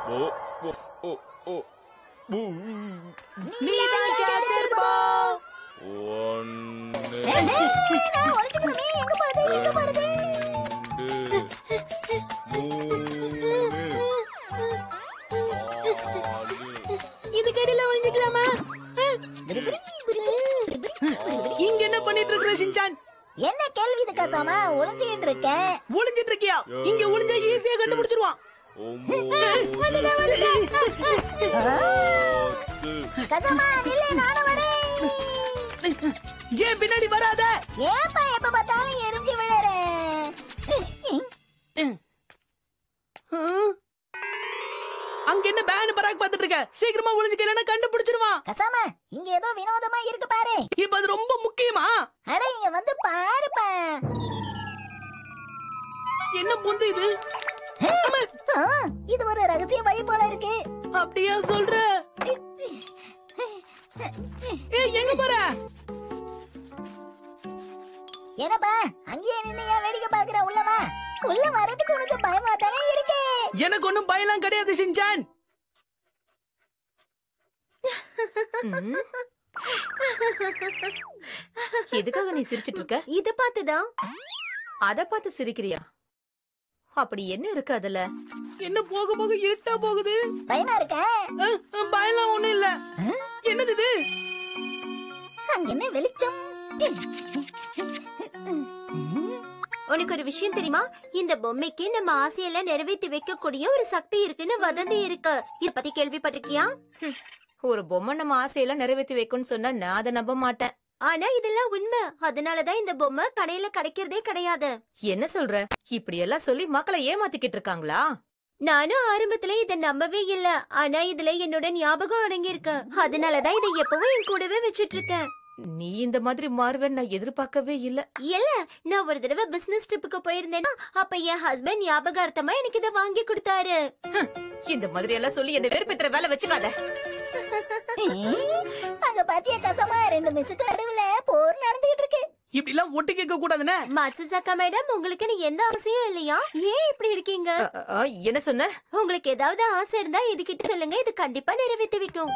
ஓ ஓ ஓ ஓ ஊ. நீதான் catcher போ. ஒன்னு நான் ஒளிச்சுக்கணுமே எங்க போறது எங்க போறது ரெண்டு மூணு நாலு இது கடையில ஒளிஞ்சுக்கலாமா இங்க என்ன பண்ணிட்டு இருக்கிற ஷின்சான் என்ன கேள்வி இது கசாம ஒளிஞ்சுக்கிட்டு இருக்கேன் ஒளிஞ்சிட்டு இருக்கியா இங்க ஒளிஞ்சா ஈஸியா கண்டுபிடிச்சிருவான் ஒன்பது ஆ, பத்து கசாமா நில்லு நானும் வரேன் ஏன் பின்னாடி வராத ஏப்பா எப்ப பார்த்தாலும் எரிஞ்சு விழறேன் ஹம்? அங்க என்ன பேன் பராக் பாத்துட்டு இருக்க சீக்கிரமா ஒளிஞ்சுக்க இல்லைன்னா கண்டுபிடிச்சிருவான் கசாம இங்க ஏதோ வினோதமா இருக்கு பாரு இப்ப அது ரொம்ப முக்கியமா அட இங்க வந்து பாருப்பா என்ன பொந்து இது ஆமா, ஆ, இது ஒரு ரகசிய வழி போல இருக்கு அப்படியா சொல்ற ஏய் எங்க போற என்னப்பா அங்கேயே நின்னு ஏன் வேடிக்கை பாக்குற உள்ளவா உள்ள வர்றதுக்கு உனக்கு பயமா தானே இருக்கு எனக்கு ஒண்ணும் பயம்லாம் கிடையாது ஷின்சான் எதுக்காக நீ சிரிச்சிட்டு இருக்க இத பார்த்துதான் அத பார்த்து சிரிக்கிறியா அப்படி என்ன இருக்கு அதுல என்ன போக போக இருட்டா போகுது பயமா இருக்கா அஹ், அஹ், பயம்லாம் ஒண்ணும் இல்ல என்னது இது அங்க என்ன வெளிச்சம் உனக்கு ஒரு விஷயம் தெரியுமா இந்த பொம்மைக்கு நம்ம ஆசையெல்லாம் நிறைவேற்றி வைக்கக்கூடிய ஒரு சக்தி இருக்குன்னு வதந்தி இருக்கு இத பத்தி கேள்விப்பட்டிருக்கியா ஒரு பொம்மை நம்ம ஆசையெல்லாம் நிறைவேற்றி வைக்கும்னு சொன்னா நான் அதை நம்ப மாட்டேன் ஆனா இதெல்லாம் உண்மை அதனாலதான் இந்த பொம்மை கடையில கிடைக்கிறதே கிடையாது என்ன சொல்ற இப்படி எல்லாம் சொல்லி மக்களை ஏமாத்திக்கிட்டு இருக்காங்களா நானும் ஆரம்பத்துல இத நம்பவே இல்ல ஆனா இதுல என்னோட ஞாபகம் அடங்கி இருக்கு அதனாலதான் இதை எப்பவும் என் கூடவே வச்சிட்டு இருக்கேன் நீ இந்த மாதிரி மாறுவேன்னு நான் எதிர்பார்க்கவே இல்ல இல்ல நான் ஒரு தடவை பிசினஸ் ட்ரிப்புக்கு போயிருந்தேன்னா அப்ப என் ஹஸ்பண்ட் ஞாபகார்த்தமா எனக்கு இத வாங்கி கொடுத்தாரு இந்த மாதிரி எல்லாம் சொல்லி என்ன வெறுப்பேத்துற வேலை வச்சுக்காத அங்க பாத்தியா கசமா ரெண்டு மிஸ்ஸுக்கு நடுவுல போர் நடந்துகிட்டு இருக்கு இப்படி எல்லாம் ஒட்டு கேட்க கூடாதுன்னு மாட்சுசாக்கா மேடம் உங்களுக்கு எந்த ஆசையும் இல்லையா ஏன் இப்படி இருக்கீங்க அ, அ, அ, என்ன சொன்ன உங்களுக்கு ஏதாவது ஆசை இருந்தா இதுகிட்ட சொல்லுங்க இது கண்டிப்பா நிறைவேற்றி வைக்கும்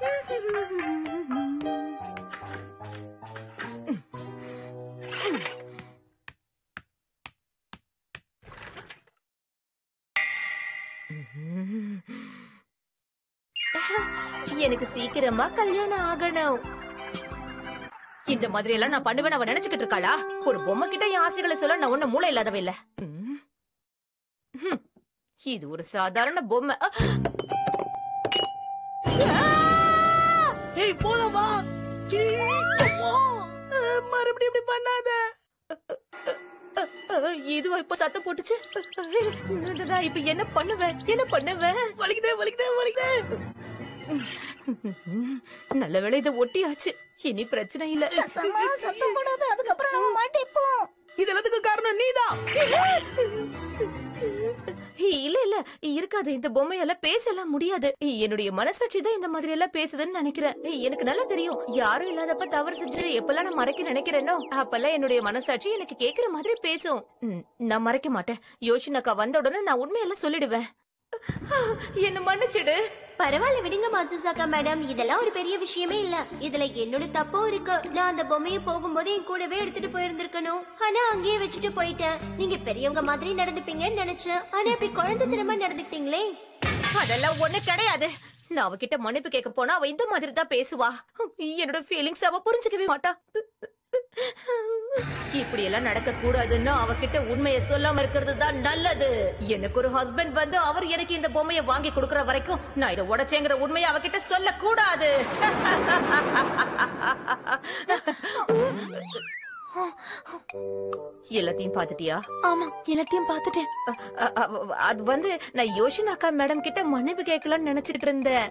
எனக்கு சீக்கிரமா கல்யாணம் ஆகணும் இந்த மாதிரி எல்லாம் நான் பண்ணுவேன் அவன் நினைச்சுக்கிட்டு இருக்காளா ஒரு பொம்மை கிட்ட என் ஆசைகளை சொல்ல நான் ஒண்ணு மூளை இல்லாதவ இல்ல ம். ஹம். இது ஒரு சாதாரண பொம்மை அ, ஏய் போலாம் வா அஹ், மறுபடியும் இப்படி பண்ணாத அ, இதுவா இப்ப சத்தம் போட்டுச்சு நான் இப்ப என்ன பண்ணுவேன் என்ன பண்ணுவேன் வலிக்குதே வலிக்குதே வலிக்குதே நல்ல வேளை இதை ஒட்டியாச்சு இனி பிரச்சனை இல்ல கசமா சத்தம் போடாத அதுக்கப்புறம் நம்ம மாட்டிப்போம் இது எல்லாத்துக்கும் காரணம் நீதான் இல்ல இல்ல இருக்காது இந்த பொம்மையால பேசலாம் முடியாது என்னுடைய மனசாட்சி தான் இந்த மாதிரி எல்லாம் பேசுதுன்னு நினைக்கிறேன் எனக்கு நல்லா தெரியும் யாரும் இல்லாதப்ப தவறு செஞ்சு எப்பெல்லாம் நான் மறைக்க நினைக்கிறேனோ அப்பெல்லாம் என்னுடைய மனசாட்சி எனக்கு கேக்குற மாதிரி பேசும் ம், நான் மறைக்க மாட்டேன் யோசினாக்கா வந்த உடனே நான் உண்மையெல்லாம் சொல்லிடுவேன் என்ன மன்னிச்சிடு பரவாயில்ல விடுங்க மாட்சுசாக்கா மேடம் இதெல்லாம் ஒரு பெரிய விஷயமே இல்ல இதுல என்னோட தப்பும் இருக்கு நான் அந்த பொம்மையை போகும்போது என் கூடவே எடுத்துட்டு போயிருந்திருக்கணும் ஆனா அங்கேயே வச்சுட்டு போயிட்டேன் நீங்க பெரியவங்க மாதிரி நடந்துப்பீங்கன்னு நினைச்சேன் ஆனா இப்படி குழந்தைத்தனமா நடந்துக்கிட்டீங்களே அதெல்லாம் ஒண்ணு கிடையாது நான் அவகிட்ட மன்னிப்பு கேட்க போனா அவ இந்த மாதிரி தான் பேசுவா என்னோட ஃபீலிங்ஸ் அவ புரிஞ்சுக்கவே மாட்டா இப்படி எல்லாம் நடக்க கூடாதுன்னு அவகிட்ட உண்மையை சொல்லாம இருக்கிறது தான் நல்லது எனக்கு ஒரு ஹஸ்பண்ட் வந்து அவர் எனக்கு இந்த பொம்மையை வாங்கி கொடுக்கற வரைக்கும் நான் இதை உடைச்சேங்கிற உண்மையை அவகிட்ட சொல்ல கூடாது எல்லாத்தையும் பாத்துட்டியா ஆமா எல்லாத்தையும் பார்த்துட்டேன் அ- அ- அது வந்து நான் யோஷினாக்கா மேடம் கிட்ட மன்னிப்பு கேட்கலாம்னு நினைச்சிட்டு இருந்தேன்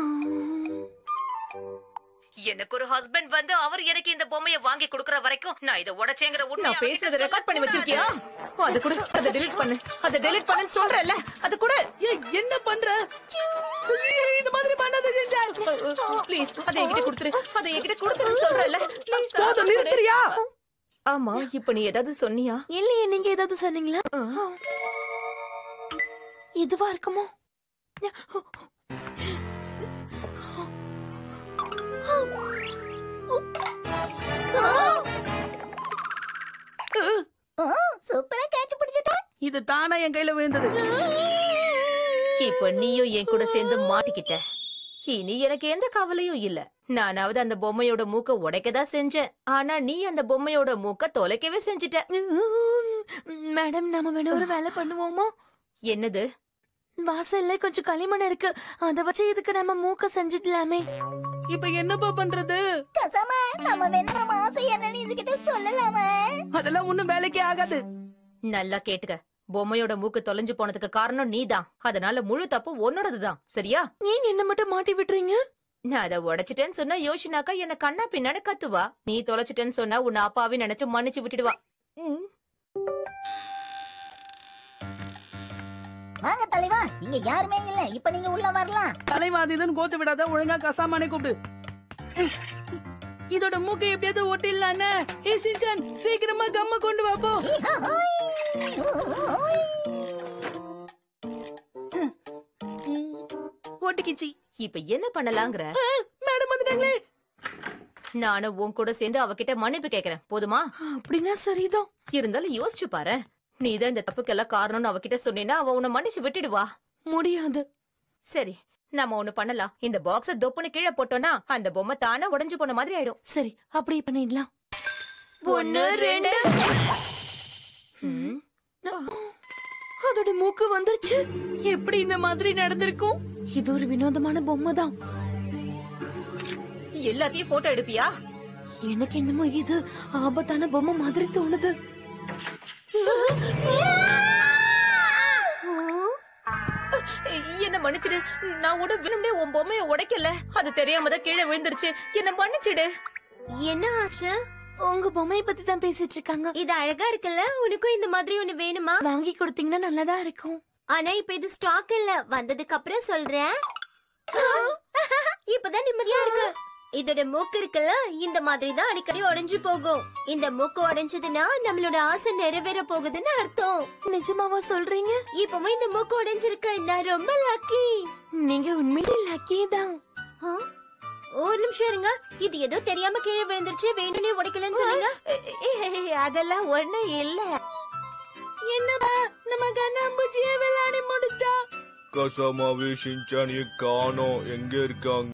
எனக்கு ஒரு ஹஸ்பண்ட் வந்து அவர் எனக்கு இந்த பொம்மையை வாங்கி கொடுக்கற வரைக்கும் நான் இதை உடைச்சேங்கிற உண்மை நான் பேசுறத ரெக்கார்ட் பண்ணி வச்சிருக்கியா அது கூட அதை டெலீட் பண்ணு அதை டெலீட் பண்ணுன்னு சொல்றேன்ல அது கூட ஏய் என்ன பண்ற ஏய், இந்த மாதிரி பண்ணாத ஜிஞ்சான் ப்ளீஸ் அதை என்கிட்ட கொடுத்துரு அதை என்கிட்ட கொடுத்துருன்னு சொல்றேன்ல ப்ளீஸ் போதும் நிறுத்துறியா ஆமா இப்ப நீ ஏதாவது சொன்னியா இல்லையே நீங்க ஏதாவது சொன்னீங்களா இதுவா இருக்குமோ ஓ சூப்பரா கேட்ச் பிடிச்சிட்டேன் இது தானா என் கையில விழுந்தது இப்ப நீயும் என் கூட சேர்ந்து மாட்டிக்கிட்ட இனி எனக்கு எந்த கவலையும் இல்ல நானாவது அந்த பொம்மையோட மூக்க உடைக்கதான் செஞ்சேன் ஆனா நீ அந்த பொம்மையோட மூக்க தொலைக்கவே செஞ்சுட்ட மேடம் நாம வேணா ஒரு வேலை பண்ணுவோமா என்னது வாசல்ல கொஞ்சம் களிமண் இருக்கு அத வச்சு இதுக்கு நம்ம மூக்க செஞ்சிடலாமே இப்ப என்னப்பா பண்றது கசாம நம்ம வேணா நம்ம ஆசை என்னன்னு இதுகிட்ட சொல்லலாமா அதெல்லாம் ஒண்ணும் வேலைக்கே ஆகாது நல்லா கேட்டுக்க பொம்மையோட மூக்கு தொலைஞ்சு போனதுக்கு காரணம் நீதான் அதனால முழு தப்பு உன்னோடதுதான் சரியா ஏன் என்ன மட்டும் மாட்டி விட்டுறீங்க நான் அதை உடைச்சிட்டேன்னு சொன்னா யோசினாக்கா என்ன கண்ணா பின்னான்னு கத்துவா நீ தொலைச்சிட்டேன்னு சொன்னா உன்னை அப்பாவே நினைச்சு மன்னிச்சு விட்டுடுவா ம். வாங்க தலைவா இங்க யாருமே இல்ல இப்ப நீங்க உள்ள வரலாம் தலைவாதிதான் கோத்து விடாத ஒழுங்கா கசாமானே கூப்பிடு இதோட மூக்கை எப்படியாவது ஒட்டிடலான்னு ஏ ஷின்சான் சீக்கிரமா கம்ம கொண்டு வா போ ம், ஒட்டிக்கிச்சி இப்ப என்ன பண்ணலாங்கிற மேடம் வந்துட்டாங்களே நானும் உன் கூட சேர்ந்து அவகிட்ட மன்னிப்பு கேக்குறேன் போதுமா அப்படின்னா சரிதான் இருந்தாலும் யோசிச்சு பாரு நீதான் இந்த தப்புக்கெல்லாம் காரணம்னு அவகிட்ட சொன்னீன்னா அவ உன்னை மன்னிச்சு விட்டுடுவா முடியாது சரி நம்ம ஒண்ணு பண்ணலாம் இந்த பாக்ஸ தொப்புன்னு கீழே போட்டோம்னா அந்த பொம்மை தானா உடைஞ்சு போன மாதிரி ஆயிடும் சரி அப்படி பண்ணிடலாம் ஒண்ணு ரெண்டு ம். அதோட மூக்கு வந்துருச்சு எப்படி இந்த மாதிரி நடந்திருக்கும் இது ஒரு வினோதமான பொம்மை தான் எல்லாத்தையும் போட்டோ எடுப்பியா எனக்கு என்னமோ இது ஆபத்தான பொம்மை மாதிரி தோணுது என்ன மன்னிச்சிடு நான் கூட வேணும்னே உன் பொம்மைய உடைக்கல அது தெரியாம தான் கீழே விழுந்துருச்சு என்ன மன்னிச்சிடு என்ன ஆச்சு உங்க பொம்மைய பத்தி தான் பேசிட்டு இருக்காங்க இது அழகா இருக்குல்ல உனக்கும் இந்த மாதிரி ஒண்ணு வேணுமா வாங்கி கொடுத்தீங்கன்னா நல்லதா இருக்கும் ஆனா இப்ப இது ஸ்டாக் இல்ல வந்ததுக்கு அப்புறம் சொல்றேன் இப்பதான் நிம்மதியா இருக்கு இதோட மூக்கு இருக்குல்ல இந்த மாதிரி தான் அடிக்கடி உடைஞ்சு போகும் இந்த மூக்கு உடைஞ்சதுன்னா நம்மளோட ஆசை நிறைவேற போகுதுன்னு அர்த்தம் நிஜமாவா சொல்றீங்க இப்பவும் இந்த மூக்கு உடைஞ்சிருக்கு நான் ரொம்ப லக்கி நீங்க உண்மையிலே லக்கி தான் ஒரு நிமிஷம் இருங்க இது ஏதோ தெரியாம கீழே விழுந்துருச்சு வேணும்னே உடைக்கலன்னு சொன்னீங்க அதெல்லாம் ஒண்ணு இல்ல என்னப்பா நம்ம கண்ணாம்பூச்சியே விளையாடி முடிச்சிட்டோம் கசாமாவே ஷின்சானியை காணோம் எங்க இருக்காங்க